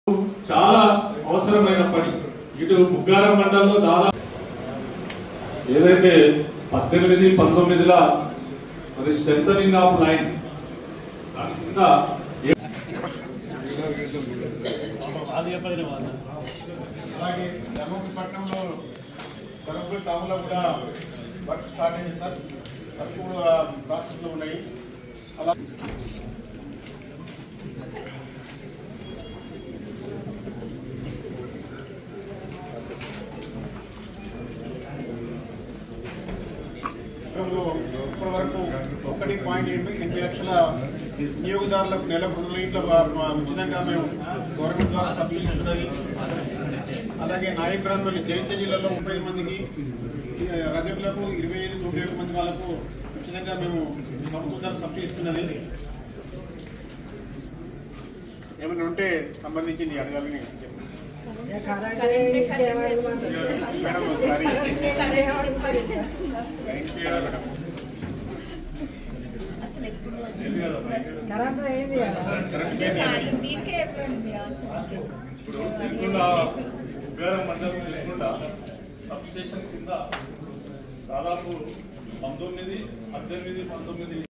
చాలా అవసరమైన పని ఇటు బుగ్గారం మండలంలో దాదాపు ఏదైతే పద్దెనిమిది పంతొమ్మిదిలా మరి స్ట్రెంథనింగ్ ఆఫ్ లైన్ దాని కింద ఏ- అలాగే ధర్మపట్నంలో తలుపుల తాములో కూడా వర్క్ స్టార్ట్ అయింది సార్ వర్క్ కూడా ప్రాసెస్లో ఉన్నాయి అలా గతంలో ఇప్పటి వరకు ఒకటి పాయింట్ ఎనిమిది ఎనభై లక్షల వినియోగదారులకు నెలకు రెండు లీట్ల వా- ఉచితంగా మేము గవర్నమెంట్ ద్వారా సబ్సిడీ ఇస్తున్నది అలాగే నాయకులందరూ జయంత జిల్లాలో ముప్పై ఐదు మందికి ఈ రజకులకు ఇరవై ఐదు తొంభై ఏడు మంది వాళ్ళకు ఉచితంగా మేము ప్రభుత్వం ద్వారా సబ్సిడీ ఇస్తున్నది ఏమైనా ఉంటే సంబంధించింది అడగాలని చెప్పండి. మేడం ఒకసారి థ్యాంక్స్ మేడం కరెంట్ అయింది దీనికే చెప్పండి అసలు ఇప్పుడు సిరికొండ బుగ్గారం మండలం సిరికొండ సబ్ స్టేషన్ కింద దాదాపు పంతొమ్మిది పద్దెనిమిది పంతొమ్మిది